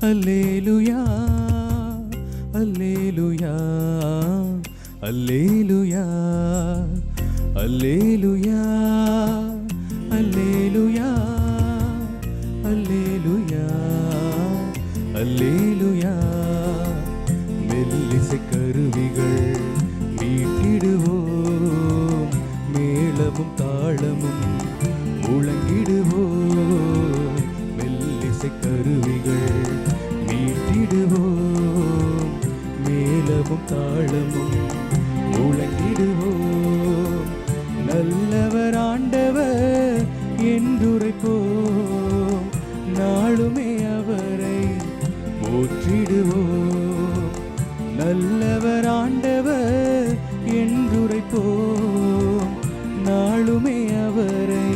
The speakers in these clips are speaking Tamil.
அல்லேலுயா அல்லேலுயா அல்லேலுயா அல்லேலுயா அல்லேலுயா அல்லேலுயா அல்லேலுயா மெல்லிசை கருவிகள் மீட்டிடுவோம் மேளமும் தாளமும் முழங்கிடுவோம் மெல்லிசை கருவிகள் மீட்டிடுவோம் மேளமும் தாளமும் முழங்கிடுவோம் நல்லவர் ஆண்டவர் என்றுரைப்போம் நாளுமே அவரை போற்றிடுவோம் நல்லவர் ஆண்டவர் என்றுரைப்போம் நாளுமே அவரை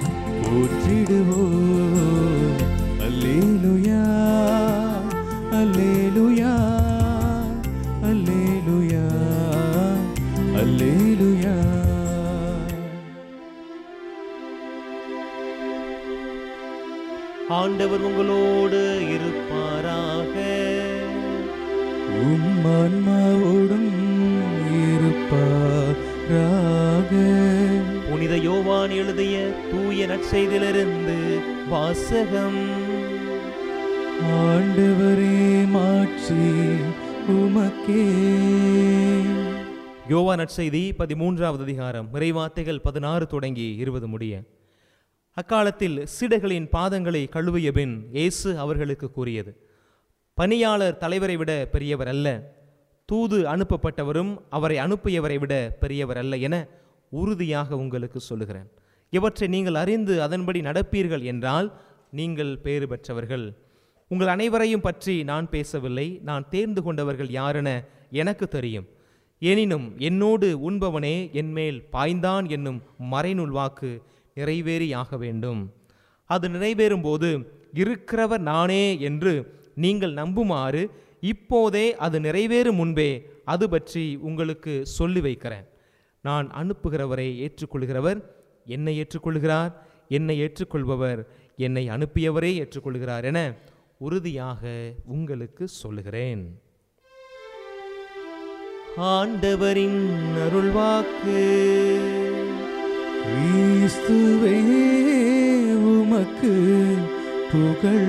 போற்றிடுவோம் அல்லேலுயா அல்லேலுயா அல்லேலுயா அல்லேலுயா ஆண்டவர் உங்களோடு இருப்பாராக உம் ஆன்மாவோடும் இருப்பாராக புனித யோவான் எழுதிய தூய நற்செய்திலிருந்து வாசகம் ஆண்டவரே மாட்சி உமக்கே யோவா நற்செய்தி பதிமூன்றாவது அதிகாரம் இறைவார்த்தைகள் பதினாறு தொடங்கி இருபது முடிய அக்காலத்தில் சீடர்களின் பாதங்களை கழுவிய பின் இயேசு அவர்களுக்கு கூறியது பணியாளர் தலைவரை விட பெரியவர் அல்ல தூது அனுப்பப்பட்டவரும் அவரை அனுப்பியவரை விட பெரியவர் அல்ல என உறுதியாக உங்களுக்கு சொல்லுகிறேன் இவற்றை நீங்கள் அறிந்து அதன்படி நடப்பீர்கள் என்றால் நீங்கள் பேறு பெற்றவர்கள் உங்கள் அனைவரையும் பற்றி நான் பேசவில்லை நான் தேர்ந்து கொண்டவர்கள் யாரென எனக்கு தெரியும் எனினும் என்னோடு உண்பவனே என்மேல் பாய்ந்தான் என்னும் மறைநூல் வாக்கு நிறைவேறியாக வேண்டும் அது நிறைவேறும் போது இருக்கிறவர் நானே என்று நீங்கள் நம்புமாறு இப்போதே அது நிறைவேறும் முன்பே அது பற்றி உங்களுக்கு சொல்லி வைக்கிறேன் நான் அனுப்புகிறவரை ஏற்றுக்கொள்கிறவர் என்னை ஏற்றுக்கொள்கிறார் என்னை ஏற்றுக்கொள்பவர் என்னை அனுப்பியவரே ஏற்றுக்கொள்கிறார் என உறுதியாக உங்களுக்கு சொல்லுகிறேன் ஆண்டவரின் அருள்வாக்கு கிறிஸ்துவே உமக்கு புகழ்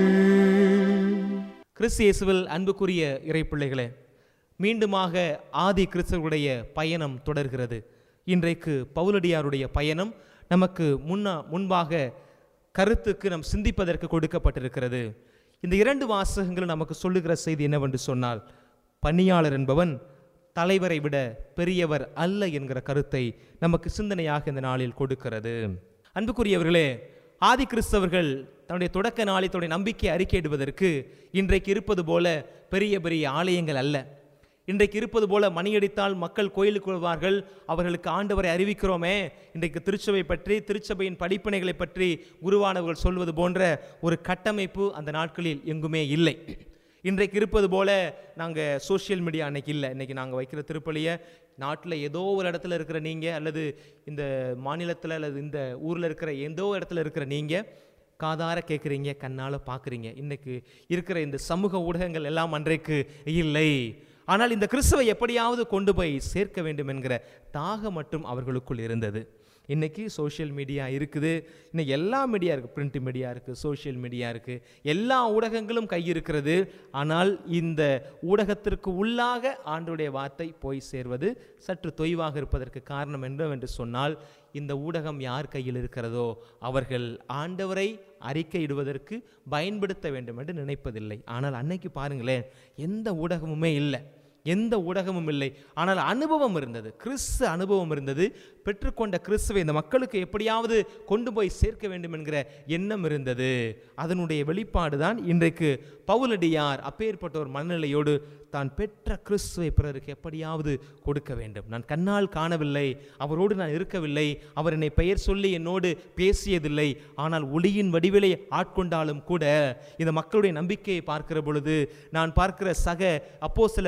கிறிஸ்து இயேசுவில் அன்புக்குரிய இறைப்பிள்ளைகளே மீண்டுமாக ஆதி கிறிஸ்தவருடைய பயணம் தொடர்கிறது இன்றைக்கு பவுலடியாருடைய பயணம் நமக்கு முன்னா முன்பாக கருத்துக்கு நம் சிந்திப்பதற்கு கொடுக்கப்பட்டிருக்கிறது இந்த இரண்டு வாசகங்களும் நமக்கு சொல்லுகிற செய்தி என்னவென்று சொன்னால் பணியாளர் என்பவன் தலைவரை விட பெரியவர் அல்ல என்கிற கருத்தை நமக்கு சிந்தனையாக இந்த நாளில் கொடுக்கிறது அன்புக்குரியவர்களே ஆதி கிறிஸ்தவர்கள் தன்னுடைய தொடக்க நாளில் தன்னுடைய நம்பிக்கை அறிக்கையிடுவதற்கு இன்றைக்கு இருப்பது போல பெரிய பெரிய ஆலயங்கள் அல்ல இன்றைக்கு இருப்பது போல மணியடித்தால் மக்கள் கோயிலுக்கு வருவார்கள் அவர்களுக்கு ஆண்டவரை அறிவிக்கிறோமே இன்றைக்கு திருச்சபை பற்றி திருச்சபையின் படிப்பினைகளை பற்றி குருவானவர்கள் சொல்வது போன்ற ஒரு கட்டமைப்பு அந்த நாட்களில் எங்குமே இல்லை இன்றைக்கு இருப்பது போல நாங்கள் சோஷியல் மீடியா அன்னைக்கு இல்லை இன்றைக்கி நாங்கள் வைக்கிற திருப்பலியை நாட்டில் ஏதோ ஒரு இடத்துல இருக்கிற நீங்கள் அல்லது இந்த மாநிலத்தில் அல்லது இந்த ஊரில் இருக்கிற ஏதோ இடத்துல இருக்கிற நீங்கள் காதார கேட்குறீங்க கண்ணால் பார்க்குறீங்க இன்னைக்கு இருக்கிற இந்த சமூக ஊடகங்கள் எல்லாம் அன்றைக்கு இல்லை ஆனால் இந்த கிறிஸ்துவை எப்படியாவது கொண்டு போய் சேர்க்க வேண்டும் என்கிற தாகம் மட்டும் அவர்களுக்குள் இருந்தது இன்னைக்கு சோஷியல் மீடியா இருக்குது இன்னைக்கு எல்லா மீடியா இருக்குது பிரிண்ட் மீடியா இருக்குது சோஷியல் மீடியா இருக்குது எல்லா ஊடகங்களும் கை இருக்கிறது ஆனால் இந்த ஊடகத்திற்கு உள்ளாக ஆண்டுடைய வார்த்தை போய் சேர்வது சற்று தொய்வாக இருப்பதற்கு காரணம் என்னவென்று சொன்னால் இந்த ஊடகம் யார் கையில் இருக்கிறதோ அவர்கள் ஆண்டவரை அறிக்கையிடுவதற்கு பயன்படுத்த வேண்டும் என்று நினைப்பதில்லை ஆனால் அன்னைக்கு பாருங்களேன் எந்த ஊடகமுமே இல்லை எந்த ஊடகமும் இல்லை ஆனால் அனுபவம் இருந்தது கிறிஸ்து அனுபவம் இருந்தது பெற்றுக்கொண்ட கிறிஸ்துவை இந்த மக்களுக்கு எப்படியாவது கொண்டு போய் சேர்க்க வேண்டும் என்கிற எண்ணம் இருந்தது அதனுடைய வெளிப்பாடு தான் இன்றைக்கு பவுலடியார் அப்பேற்பட்ட ஒரு மனநிலையோடு தான் பெற்ற கிறிஸ்துவை பிறருக்கு எப்படியாவது கொடுக்க வேண்டும் நான் கண்ணால் காணவில்லை அவரோடு நான் இருக்கவில்லை அவர் என்னை பெயர் சொல்லி என்னோடு பேசியதில்லை ஆனால் ஒளியின் வடிவிலை ஆட்கொண்டாலும் கூட இந்த மக்களுடைய நம்பிக்கையை பார்க்கிற பொழுது நான் பார்க்கிற சக அப்போஸ்தலர்களுடைய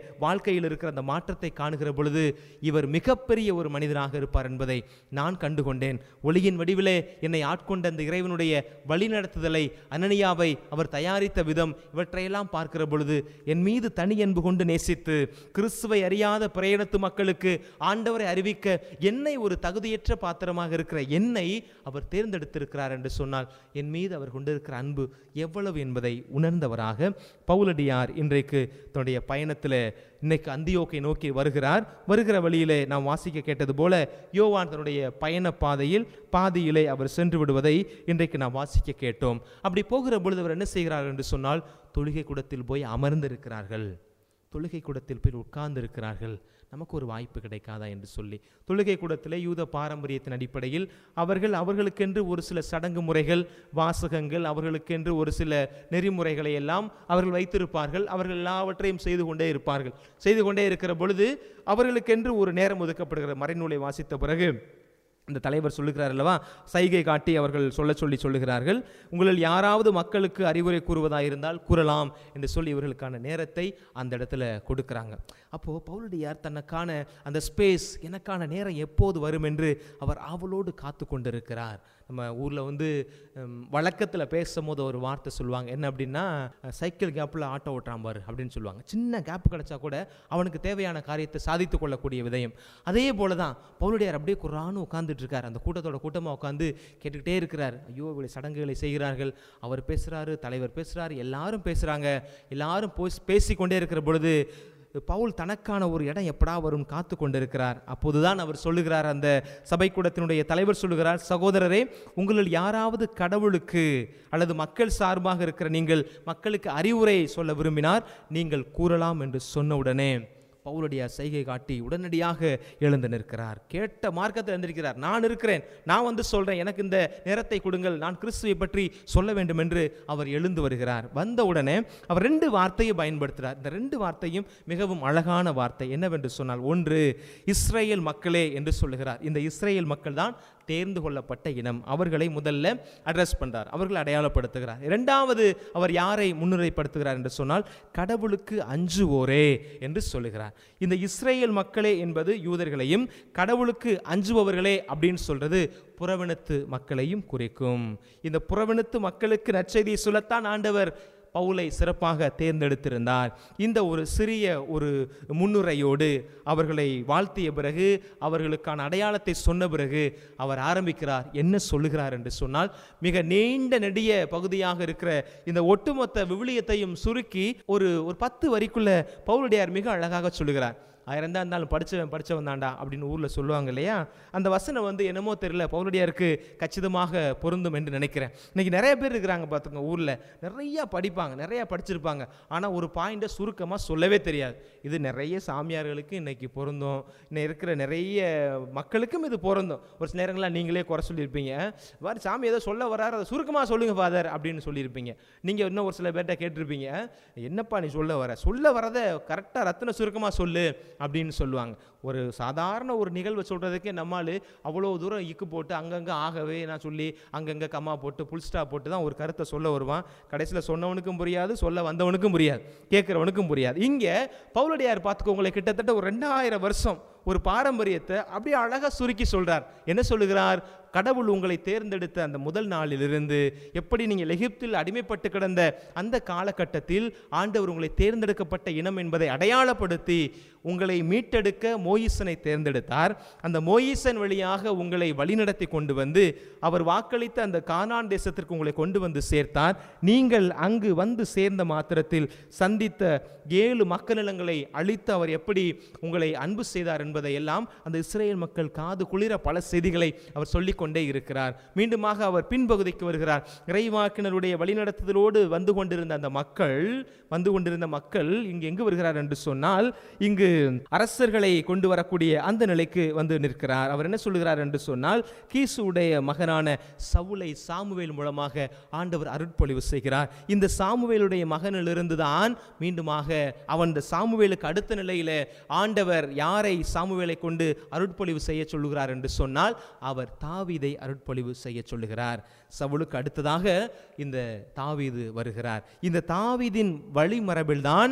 வாழ்க்கையில் இருக்கிற அந்த மாற்றத்தை காணுகிற பொழுது இவர் மிகப்பெரிய ஒரு மனிதனாக இருப்பார் என்பதை நான் கண்டுகொண்டேன் ஒளியின் வடிவிலே என்னை ஆட்கொண்ட அந்த இறைவனுடைய வழிநடத்துதலை அனனியாவை அவர் தயாரித்த விதம் இவற்றையெல்லாம் பார்க்கிற பொழுது என் மீது தனி அன்பு கொண்டு நேசித்து கிறிஸ்துவை அறியாத பிரயாணத்து மக்களுக்கு ஆண்டவரை அறிவிக்க என்னை ஒரு தகுதியற்ற பாத்திரமாக இருக்கிற என்னை அவர் தேர்ந்தெடுத்திருக்கிறார் என்று சொன்னால் என் மீது அவர் கொண்டிருக்கிற அன்பு எவ்வளவு என்பதை உணர்ந்தவராக பவுலடியார் இன்றைக்கு தன்னுடைய பயணத்தில் இன்னைக்கு அந்தியோக்கை நோக்கி வருகிறார் வருகிற வழியிலே நாம் வாசிக்க கேட்டது போல யோவான் தன்னுடைய பயண பாதையில் பாதியிலே அவர் சென்று விடுவதை இன்றைக்கு நாம் வாசிக்க கேட்டோம் அப்படி போகிற பொழுது அவர் என்ன செய்கிறார் என்று சொன்னால் தொழுகை கூடத்தில் போய் அமர்ந்திருக்கிறார்கள் தொழுகை கூடத்தில் போய் உட்கார்ந்து இருக்கிறார்கள் நமக்கு ஒரு வாய்ப்பு கிடைக்காதா என்று சொல்லி தொழுகை கூடத்திலே யூத பாரம்பரியத்தின் அடிப்படையில் அவர்கள் அவர்களுக்கென்று ஒரு சில சடங்கு முறைகள் வாசகங்கள் அவர்களுக்கென்று ஒரு சில நெறிமுறைகளை எல்லாம் அவர்கள் வைத்திருப்பார்கள் அவர்கள் எல்லாவற்றையும் செய்து கொண்டே இருப்பார்கள் செய்து கொண்டே இருக்கிற பொழுது அவர்களுக்கென்று ஒரு நேரம் ஒதுக்கப்படுகிற மறைநூலை வாசித்த பிறகு இந்த தலைவர் சொல்லுகிறார் அல்லவா சைகை காட்டி அவர்கள் சொல்ல சொல்லி சொல்லுகிறார்கள் உங்களில் யாராவது மக்களுக்கு அறிவுரை கூறுவதாக இருந்தால் கூறலாம் என்று சொல்லி இவர்களுக்கான நேரத்தை அந்த இடத்துல கொடுக்குறாங்க அப்போது பவுலடியார் தனக்கான அந்த ஸ்பேஸ் எனக்கான நேரம் எப்போது வரும் என்று அவர் ஆவலோடு காத்து கொண்டிருக்கிறார் நம்ம ஊரில் வந்து வழக்கத்தில் பேசும்போது ஒரு வார்த்தை சொல்லுவாங்க என்ன அப்படின்னா சைக்கிள் கேப்பில் ஆட்டோ ஓட்டுறான் பாரு அப்படின்னு சொல்லுவாங்க சின்ன கேப் கிடைச்சா கூட அவனுக்கு தேவையான காரியத்தை சாதித்து கொள்ளக்கூடிய விதயம் அதே போல தான் பவுலுடையார் அப்படியே குரான்னு உட்காந்துட்டு இருக்கார் அந்த கூட்டத்தோட கூட்டமாக உட்காந்து கேட்டுக்கிட்டே இருக்கிறார் ஐயோ இவ்வளோ சடங்குகளை செய்கிறார்கள் அவர் பேசுகிறாரு தலைவர் பேசுகிறாரு எல்லாரும் பேசுகிறாங்க எல்லாரும் போய் பேசிக்கொண்டே இருக்கிற பொழுது பவுல் தனக்கான ஒரு இடம் எப்படா வரும் காத்து கொண்டிருக்கிறார் அப்போதுதான் அவர் சொல்லுகிறார் அந்த சபைக்கூடத்தினுடைய தலைவர் சொல்லுகிறார் சகோதரரே உங்களில் யாராவது கடவுளுக்கு அல்லது மக்கள் சார்பாக இருக்கிற நீங்கள் மக்களுக்கு அறிவுரை சொல்ல விரும்பினார் நீங்கள் கூறலாம் என்று சொன்ன உடனே பவுலடியார் செய்கை காட்டி உடனடியாக எழுந்து நிற்கிறார் கேட்ட மார்க்கத்தில் எழுந்திருக்கிறார் நான் இருக்கிறேன் நான் வந்து சொல்றேன் எனக்கு இந்த நேரத்தை கொடுங்கள் நான் கிறிஸ்துவை பற்றி சொல்ல வேண்டும் என்று அவர் எழுந்து வருகிறார் வந்த உடனே அவர் ரெண்டு வார்த்தையை பயன்படுத்துகிறார் இந்த ரெண்டு வார்த்தையும் மிகவும் அழகான வார்த்தை என்னவென்று சொன்னால் ஒன்று இஸ்ரேல் மக்களே என்று சொல்லுகிறார் இந்த இஸ்ரேல் மக்கள் தான் தேர்ந்து கொள்ளப்பட்ட இனம் அவர்களை முதல்ல அட்ரஸ் பண்றார் அவர்களை அடையாளப்படுத்துகிறார் இரண்டாவது அவர் யாரை முன்னுரைப்படுத்துகிறார் என்று சொன்னால் கடவுளுக்கு அஞ்சுவோரே என்று சொல்லுகிறார் இந்த இஸ்ரேல் மக்களே என்பது யூதர்களையும் கடவுளுக்கு அஞ்சுபவர்களே அப்படின்னு சொல்றது புறவினத்து மக்களையும் குறிக்கும் இந்த புறவினத்து மக்களுக்கு நற்செய்தியை சொல்லத்தான் ஆண்டவர் பவுலை சிறப்பாக தேர்ந்தெடுத்திருந்தார் இந்த ஒரு சிறிய ஒரு முன்னுரையோடு அவர்களை வாழ்த்திய பிறகு அவர்களுக்கான அடையாளத்தை சொன்ன பிறகு அவர் ஆரம்பிக்கிறார் என்ன சொல்லுகிறார் என்று சொன்னால் மிக நீண்ட நெடிய பகுதியாக இருக்கிற இந்த ஒட்டுமொத்த விவிலியத்தையும் சுருக்கி ஒரு ஒரு பத்து வரிக்குள்ள பவுலுடையார் மிக அழகாக சொல்லுகிறார் ஆயிரம் தான் இருந்தாலும் படித்தவன் படித்தவன் தாண்டா அப்படின்னு ஊரில் சொல்லுவாங்க இல்லையா அந்த வசனம் வந்து என்னமோ தெரியல பவுலடியாருக்கு கச்சிதமாக பொருந்தும் என்று நினைக்கிறேன் இன்னைக்கு நிறைய பேர் இருக்கிறாங்க பார்த்துங்க ஊரில் நிறைய படிப்பாங்க நிறைய படிச்சிருப்பாங்க ஆனால் ஒரு பாயிண்ட்டை சுருக்கமாக சொல்லவே தெரியாது இது நிறைய சாமியார்களுக்கு இன்னைக்கு பொருந்தும் இன்னும் இருக்கிற நிறைய மக்களுக்கும் இது பொருந்தும் ஒரு சில நேரங்களில் நீங்களே குறை சொல்லியிருப்பீங்க வாரு சாமி ஏதோ சொல்ல வராரு அதை சுருக்கமாக சொல்லுங்க ஃபாதர் அப்படின்னு சொல்லியிருப்பீங்க நீங்கள் இன்னும் ஒரு சில பேர்கிட்ட கேட்டிருப்பீங்க என்னப்பா நீ சொல்ல வர சொல்ல வரதை கரெக்டாக ரத்தின சுருக்கமாக சொல்லு அப்படின்னு சொல்லுவாங்க ஒரு சாதாரண ஒரு நிகழ்வை சொல்கிறதுக்கே நம்மால் அவ்வளோ தூரம் இக்கு போட்டு அங்கங்கே ஆகவே நான் சொல்லி அங்கங்கே கம்மா போட்டு புல் ஸ்டாப் போட்டு தான் ஒரு கருத்தை சொல்ல வருவான் கடைசியில் சொன்னவனுக்கும் புரியாது சொல்ல வந்தவனுக்கும் புரியாது கேட்குறவனுக்கும் புரியாது இங்கே பவுலடியார் பார்த்துக்கோங்களேன் கிட்டத்தட்ட ஒரு ரெண்டாயிரம் வருஷம் ஒரு பாரம்பரியத்தை அப்படியே அழகாக சுருக்கி சொல்றார் என்ன சொல்லுகிறார் கடவுள் உங்களை தேர்ந்தெடுத்த அந்த முதல் நாளிலிருந்து எப்படி நீங்கள் எகிப்தில் அடிமைப்பட்டு கிடந்த அந்த காலகட்டத்தில் ஆண்டவர் உங்களை தேர்ந்தெடுக்கப்பட்ட இனம் என்பதை அடையாளப்படுத்தி உங்களை மீட்டெடுக்க மோயிசனை தேர்ந்தெடுத்தார் அந்த மோயிசன் வழியாக உங்களை வழிநடத்தி கொண்டு வந்து அவர் வாக்களித்த அந்த கானான் தேசத்திற்கு உங்களை கொண்டு வந்து சேர்த்தார் நீங்கள் அங்கு வந்து சேர்ந்த மாத்திரத்தில் சந்தித்த ஏழு மக்கள் நிலங்களை அழித்து அவர் எப்படி உங்களை அன்பு செய்தார் என்பதை எல்லாம் அந்த இஸ்ரேல் மக்கள் காது குளிர பல செய்திகளை அவர் சொல்லிக் கொண்டே இருக்கிறார் மீண்டுமாக அவர் பின்பகுதிக்கு வருகிறார் இறைவாக்கினருடைய வழிநடத்துதலோடு வந்து கொண்டிருந்த அந்த மக்கள் வந்து கொண்டிருந்த மக்கள் இங்கு எங்கு வருகிறார் என்று சொன்னால் இங்கு அரசர்களை கொண்டு வரக்கூடிய அந்த நிலைக்கு வந்து நிற்கிறார் அவர் என்ன சொல்லுகிறார் என்று சொன்னால் கீசுடைய மகனான சவுலை சாமுவேல் மூலமாக ஆண்டவர் அருட்பொழிவு செய்கிறார் இந்த சாமுவேலுடைய மகனிலிருந்து தான் மீண்டுமாக அவன் இந்த சாமுவேலுக்கு அடுத்த நிலையில ஆண்டவர் யாரை சாமுவேலை கொண்டு அருட்பொழிவு செய்ய சொல்லுகிறார் என்று சொன்னால் அவர் தாவீதை அருட்பொழிவு செய்ய சொல்லுகிறார் சவுலுக்கு அடுத்ததாக இந்த தாவீது வருகிறார் இந்த தாவீதின் வழிமரபில்தான்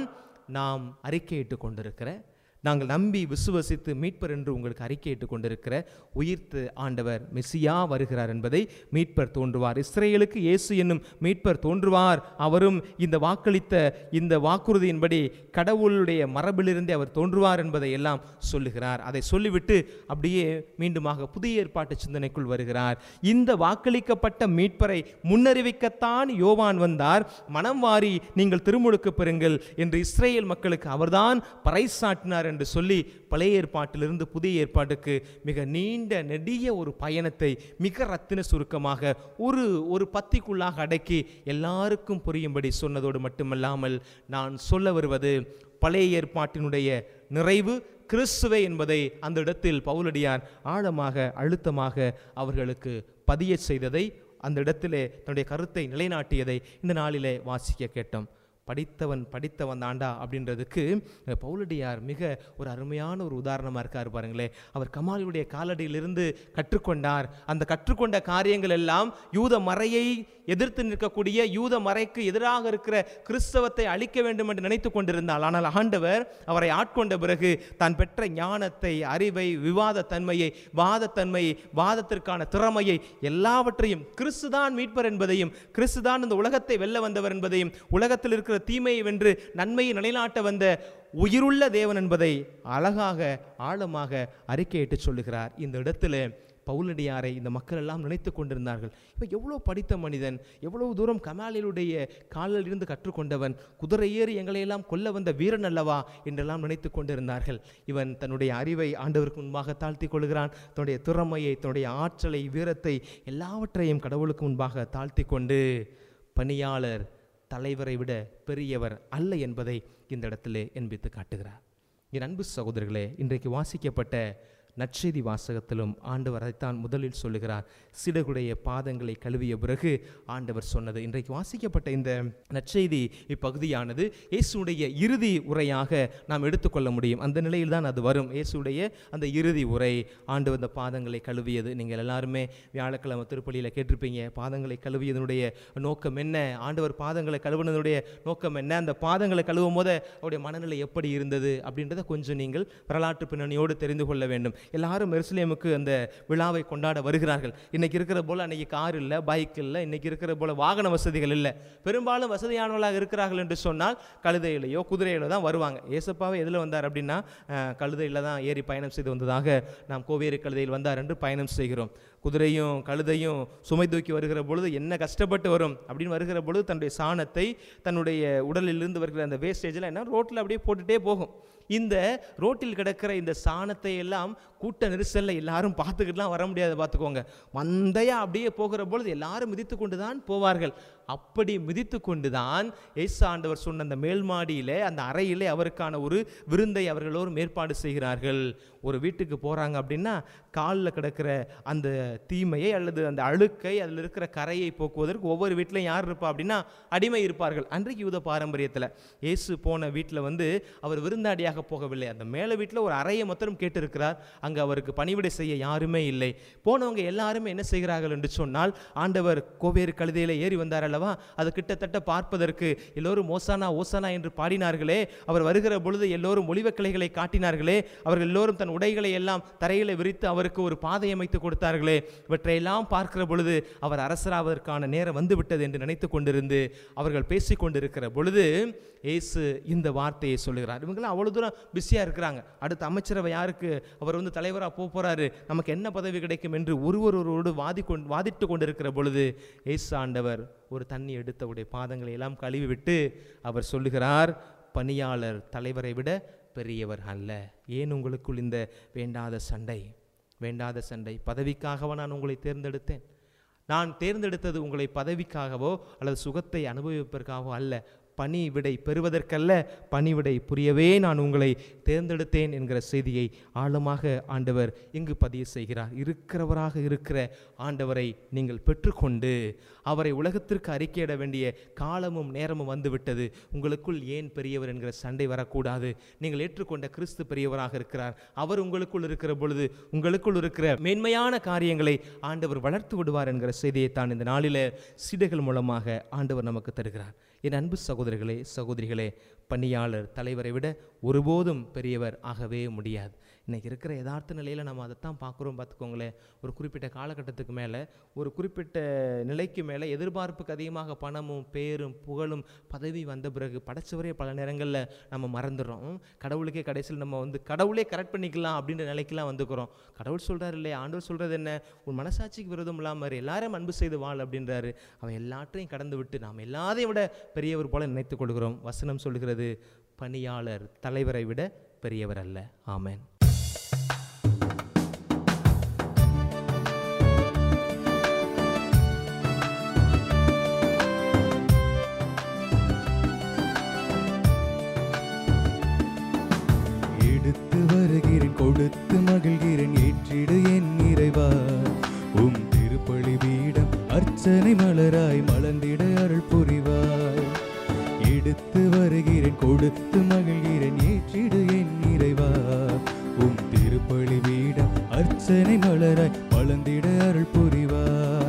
நாம் அறிக்கையிட்டு கொண்டிருக்கிற நாங்கள் நம்பி விசுவசித்து மீட்பர் என்று உங்களுக்கு அறிக்கையிட்டு கொண்டிருக்கிற உயிர்த்து ஆண்டவர் மெசியா வருகிறார் என்பதை மீட்பர் தோன்றுவார் இஸ்ரேலுக்கு இயேசு என்னும் மீட்பர் தோன்றுவார் அவரும் இந்த வாக்களித்த இந்த வாக்குறுதியின்படி கடவுளுடைய மரபிலிருந்தே அவர் தோன்றுவார் என்பதை எல்லாம் சொல்லுகிறார் அதை சொல்லிவிட்டு அப்படியே மீண்டுமாக புதிய ஏற்பாட்டு சிந்தனைக்குள் வருகிறார் இந்த வாக்களிக்கப்பட்ட மீட்பரை முன்னறிவிக்கத்தான் யோவான் வந்தார் மனம் வாரி நீங்கள் திருமுழுக்கு பெறுங்கள் என்று இஸ்ரேல் மக்களுக்கு அவர்தான் பறைசாட்டினார் என்று சொல்லி பழைய ஏற்பாட்டிலிருந்து புதிய ஏற்பாட்டுக்கு மிக நீண்ட நெடிய ஒரு பயணத்தை மிக ரத்தின சுருக்கமாக ஒரு ஒரு பத்திக்குள்ளாக அடக்கி எல்லாருக்கும் புரியும்படி சொன்னதோடு மட்டுமல்லாமல் நான் சொல்ல வருவது பழைய ஏற்பாட்டினுடைய நிறைவு கிறிஸ்துவே என்பதை அந்த இடத்தில் பவுலடியார் ஆழமாக அழுத்தமாக அவர்களுக்கு பதிய செய்ததை அந்த இடத்திலே தன்னுடைய கருத்தை நிலைநாட்டியதை இந்த நாளிலே வாசிக்க கேட்டோம் படித்தவன் படித்தவன் தாண்டா அப்படின்றதுக்கு அஹ், பவுலடியார் மிக ஒரு அருமையான ஒரு உதாரணமாக இருக்கார் பாருங்களேன் அவர் கமாலியுடைய காலடியிலிருந்து கற்றுக்கொண்டார் அந்த கற்றுக்கொண்ட காரியங்கள் எல்லாம் யூத மறையை எதிர்த்து நிற்கக்கூடிய யூத மறைக்கு எதிராக இருக்கிற கிறிஸ்தவத்தை அழிக்க வேண்டும் என்று நினைத்து கொண்டிருந்தாள் ஆனால் ஆண்டவர் அவரை ஆட்கொண்ட பிறகு தான் பெற்ற ஞானத்தை அறிவை விவாத தன்மையை வாதத்தன்மையை வாதத்திற்கான திறமையை எல்லாவற்றையும் கிறிஸ்துதான் மீட்பர் என்பதையும் கிறிஸ்துதான் இந்த உலகத்தை வெல்ல வந்தவர் என்பதையும் உலகத்தில் இருக்கிற தீமையை வென்று நன்மையை நிலைநாட்ட வந்த உயிருள்ள தேவன் என்பதை அழகாக ஆழமாக அறிக்கையிட்டு சொல்லுகிறார் இந்த இடத்துல பவுலடியாரை இந்த மக்கள் எல்லாம் நினைத்து கொண்டிருந்தார்கள் இவன் எவ்வளோ படித்த மனிதன் எவ்வளவு தூரம் கமாலிலுடைய காலில் இருந்து கற்றுக்கொண்டவன் குதிரை ஏறி எங்களையெல்லாம் கொல்ல வந்த வீரன் அல்லவா என்றெல்லாம் நினைத்து கொண்டிருந்தார்கள் இவன் தன்னுடைய அறிவை ஆண்டவருக்கு முன்பாக தாழ்த்தி கொள்கிறான் தன்னுடைய திறமையை தன்னுடைய ஆற்றலை வீரத்தை எல்லாவற்றையும் கடவுளுக்கு முன்பாக தாழ்த்தி கொண்டு பணியாளர் தலைவரை விட பெரியவர் அல்ல என்பதை இந்த இடத்திலே என்பித்து காட்டுகிறார் என் அன்பு சகோதரர்களே இன்றைக்கு வாசிக்கப்பட்ட நற்செய்தி வாசகத்திலும் ஆண்டவர் அதைத்தான் முதலில் சொல்லுகிறார் சிடகுடைய பாதங்களை கழுவிய பிறகு ஆண்டவர் சொன்னது இன்றைக்கு வாசிக்கப்பட்ட இந்த நற்செய்தி இப்பகுதியானது இயேசுடைய இறுதி உரையாக நாம் எடுத்துக்கொள்ள முடியும் அந்த நிலையில் தான் அது வரும் இயேசுடைய அந்த இறுதி உரை ஆண்டவர் இந்த பாதங்களை கழுவியது நீங்கள் எல்லாருமே வியாழக்கிழமை திருப்பலியில் கேட்டிருப்பீங்க பாதங்களை கழுவியதனுடைய நோக்கம் என்ன ஆண்டவர் பாதங்களை கழுவுனதுடைய நோக்கம் என்ன அந்த பாதங்களை கழுவும் போது அவருடைய மனநிலை எப்படி இருந்தது அப்படின்றத கொஞ்சம் நீங்கள் வரலாற்று பின்னணியோடு தெரிந்து கொள்ள வேண்டும் எல்லாரும் எருசலேமுக்கு அந்த விழாவை கொண்டாட வருகிறார்கள் இன்னைக்கு இருக்கிற போல அன்னைக்கு கார் இல்லை பைக் இல்லை இன்னைக்கு இருக்கிற போல வாகன வசதிகள் இல்லை பெரும்பாலும் வசதியானவர்களாக இருக்கிறார்கள் என்று சொன்னால் கழுதையிலையோ குதிரையிலோ தான் வருவாங்க ஏசப்பாவே எதில் வந்தார் அப்படின்னா அஹ், கழுதையில தான் ஏறி பயணம் செய்து வந்ததாக நாம் கோவேறு கழுதையில் வந்தார் என்று பயணம் செய்கிறோம் குதிரையும் கழுதையும் சுமை தூக்கி வருகிற பொழுது என்ன கஷ்டப்பட்டு வரும் அப்படின்னு வருகிற பொழுது தன்னுடைய சாணத்தை தன்னுடைய உடலிலிருந்து வருகிற அந்த வேஸ்டேஜில் என்ன ரோட்டில் அப்படியே போட்டுட்டே போகும் இந்த ரோட்டில் கிடக்கிற இந்த சாணத்தை எல்லாம் கூட்ட நெரிசலில் எல்லாரும் பார்த்துக்கிட்டுலாம் வர முடியாது பார்த்துக்கோங்க மந்தையா அப்படியே போகிற பொழுது எல்லாரும் மிதித்து கொண்டு தான் போவார்கள் அப்படி மிதித்து கொண்டு தான் ஏசு ஆண்டவர் சொன்ன அந்த மேல் மாடியிலே அந்த அறையிலே அவருக்கான ஒரு விருந்தை அவர்களோரும் ஏற்பாடு செய்கிறார்கள் ஒரு வீட்டுக்கு போகிறாங்க அப்படின்னா காலில் கிடக்கிற அந்த தீமையை அல்லது அந்த அழுக்கை அதில் இருக்கிற கரையை போக்குவதற்கு ஒவ்வொரு வீட்டிலையும் யார் இருப்பா அப்படின்னா அடிமை இருப்பார்கள் அன்றைக்கு யூத பாரம்பரியத்தில் இயேசு போன வீட்டில் வந்து அவர் விருந்தாடியாக போகவில்லை அந்த மேலே வீட்டில் ஒரு அறையை மொத்தம் கேட்டிருக்கிறார் அங்கே அவருக்கு பணிவிடை செய்ய யாருமே இல்லை போனவங்க எல்லாருமே என்ன செய்கிறார்கள் என்று சொன்னால் ஆண்டவர் கோவேறு கழுதையில் ஏறி வந்தார் அல்லவா அது கிட்டத்தட்ட பார்ப்பதற்கு எல்லோரும் ஓசானா ஓசானா என்று பாடினார்களே அவர் வருகிற பொழுது எல்லோரும் ஒளிவ கிளைகளை காட்டினார்களே அவர்கள் எல்லோரும் தன் உடைகளை எல்லாம் தரையில விரித்து அவருக்கு ஒரு பாதை அமைத்து கொடுத்தார்களே இவற்றையெல்லாம் பார்க்கிற பொழுது அவர் அரசராவதற்கான நேரம் வந்துவிட்டது என்று நினைத்து கொண்டிருந்து அவர்கள் பேசிக் கொண்டிருக்கிற பொழுது இயேசு இந்த வார்த்தையை சொல்லுகிறார் இவங்களாம் அவ்வளவு தூரம் பிஸியாக இருக்கிறாங்க அடுத்த அமைச்சரவை யாருக்கு அவர் வந்து தலைவராக போக போறாரு நமக்கு என்ன பதவி கிடைக்கும் என்று ஒருவரோடு வாதி கொண்டு வாதிட்டு கொண்டிருக்கிற பொழுது இயேசு ஆண்டவர் ஒரு தண்ணி எடுத்து அவருடைய பாதங்களை எல்லாம் கழுவி விட்டு அவர் சொல்லுகிறார் பணியாளர் தலைவரை விட பெரியவர் அல்ல ஏன் உங்களுக்குள் இந்த வேண்டாத சண்டை வேண்டாத சண்டை பதவிக்காகவா நான் உங்களை தேர்ந்தெடுத்தேன் நான் தேர்ந்தெடுத்தது உங்களை பதவிக்காகவோ அல்லது சுகத்தை அனுபவிப்பதற்காகவோ அல்ல பணி விடை பெறுவதற்கல்ல பணிவிடை புரியவே நான் உங்களை தேர்ந்தெடுத்தேன் என்கிற செய்தியை ஆழமாக ஆண்டவர் இங்கு பதிவு செய்கிறார் இருக்கிறவராக இருக்கிற ஆண்டவரை நீங்கள் பெற்றுக்கொண்டு அவரை உலகத்திற்கு அறிக்கையிட வேண்டிய காலமும் நேரமும் வந்துவிட்டது உங்களுக்குள் ஏன் பெரியவர் என்கிற சண்டை வரக்கூடாது நீங்கள் ஏற்றுக்கொண்ட கிறிஸ்து பெரியவராக இருக்கிறார் அவர் உங்களுக்குள் இருக்கிற பொழுது உங்களுக்குள் இருக்கிற மேன்மையான காரியங்களை ஆண்டவர் வளர்த்து விடுவார் என்கிற செய்தியை தான் இந்த நாளில் சிடைகள் மூலமாக ஆண்டவர் நமக்கு தருகிறார் என் அன்பு சகோதரர்களே சகோதரிகளே பணியாளர் தலைவரை விட ஒருபோதும் பெரியவர் ஆகவே முடியாது இன்னைக்கு இருக்கிற யதார்த்த நிலையில் நம்ம அதைத்தான் பார்க்குறோம் பார்த்துக்கோங்களேன் ஒரு குறிப்பிட்ட காலகட்டத்துக்கு மேலே ஒரு குறிப்பிட்ட நிலைக்கு மேலே எதிர்பார்ப்புக்கு அதிகமாக பணமும் பேரும் புகழும் பதவி வந்த பிறகு படைச்சவரே பல நேரங்களில் நம்ம மறந்துடுறோம் கடவுளுக்கே கடைசியில் நம்ம வந்து கடவுளே கரெக்ட் பண்ணிக்கலாம் அப்படின்ற நிலைக்கெல்லாம் வந்துக்கிறோம் கடவுள் சொல்கிறார் இல்லையா ஆண்டவர் சொல்கிறது என்ன உன் மனசாட்சிக்கு விரோதம் இல்லாமல் எல்லாரும் அன்பு செய்து வாழ் அப்படின்றாரு அவன் எல்லாற்றையும் கடந்து விட்டு நாம் எல்லாத்தையும் விட பெரியவர் போல நினைத்துக் கொள்கிறோம் வசனம் சொல்கிறது பணியாளர் தலைவரை விட பெரியவர் அல்ல ஆமென் எடுத்து வருகிறேன் கொடுத்து மகிழ்கிறேன் ஏற்றிடு என் இறைவா உம் திருப்பலி பீடம் அர்ச்சனை மலராய் மலர்ந்திட அருள் புரிவாய் எடுத்து வருகிறேன் கொடுத்து மகிழ்கிறேன் ஏற்றிடு என் இறைவா உம் திருப்பலி பீடம் அர்ச்சனை மலராய் மலர்ந்திட அருள் புரிவாய்